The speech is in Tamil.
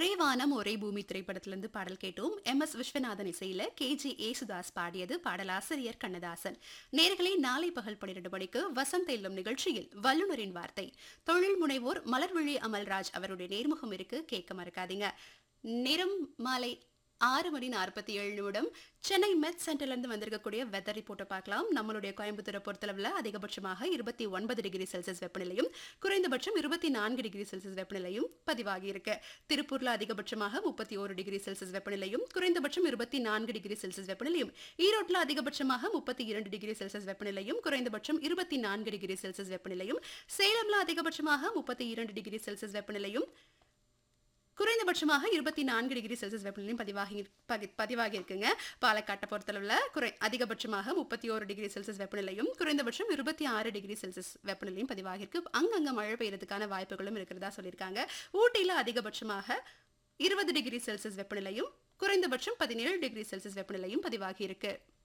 ஒரே வானம் ஒரே பூமி திரைப்படத்திலிருந்து பாடல் கேட்டோம் எம் எஸ் விஸ்வநாதன் இசையில கே ஜி ஏசுதாஸ் பாடியது பாடலாசிரியர் கண்ணதாசன் நேர்களை நாளை பகல் பன்னிரண்டு மணிக்கு வசந்த் இல்லம் நிகழ்ச்சியில் வல்லுநரின் வார்த்தை தொழில் முனைவோர் மலர்விழி அமல்ராஜ் அவருடைய நேர்முகம் இருக்கு கேட்க மறக்காதீங்க நேரம் மாலை ஆறு மணி நாற்பத்தி ஏழு நிமிடம் சென்னை மெட் சென்டர்ல இருந்து வந்திருக்கக்கூடிய வெதர் ரிப்போர்ட்டை பார்க்கலாம் நம்மளுடைய கோயம்புத்தூரை பொறுத்தளவில் அதிகபட்சமாக இருபத்தி ஒன்பது டிகிரி செல்சியஸ் வெப்பநிலையும் குறைந்தபட்சம் இருபத்தி நான்கு டிகிரி செல்சியஸ் வெப்பநிலையும் பதிவாகி இருக்கு திருப்பூர்ல அதிகபட்சமாக முப்பத்தி ஒரு டிகிரி செல்சியஸ் வெப்பநிலையும் குறைந்தபட்சம் இருபத்தி நான்கு டிகிரி செல்சியஸ் வெப்பநிலையும் ஈரோட்டில் அதிகபட்சமாக முப்பத்தி இரண்டு டிகிரி செல்சியஸ் வெப்பநிலையும் குறைந்தபட்சம் இருபத்தி நான்கு டிகிரி செல்சியஸ் வெப்பநிலையும் சேலம்ல அதிகபட்சமாக முப்பத்தி இரண்டு டிகிரி செல்சியஸ் வெப்பநிலையும் குறைந்தபட்சமாக இருபத்தி நான்கு டிகிரி செல்சியஸ் வெப்பநிலையும் பதிவாகி பதி- பதிவாகி இருக்குங்க பாலக்காட்டை பொறுத்தளவில் குறை அதிகபட்சமாக முப்பத்தி ஒரு டிகிரி செல்சியஸ் வெப்பநிலையும் குறைந்தபட்சம் இருபத்தி ஆறு டிகிரி செல்சியஸ் வெப்பநிலையும் பதிவாகி இருக்கு அங்கங்க மழை பெய்யறதுக்கான வாய்ப்புகளும் இருக்கிறதா சொல்லியிருக்காங்க ஊட்டியில் அதிகபட்சமாக இருபது டிகிரி செல்சியஸ் வெப்பநிலையும் குறைந்தபட்சம் பதினேழு டிகிரி செல்சியஸ் வெப்பநிலையும் பதிவாகி இருக்கு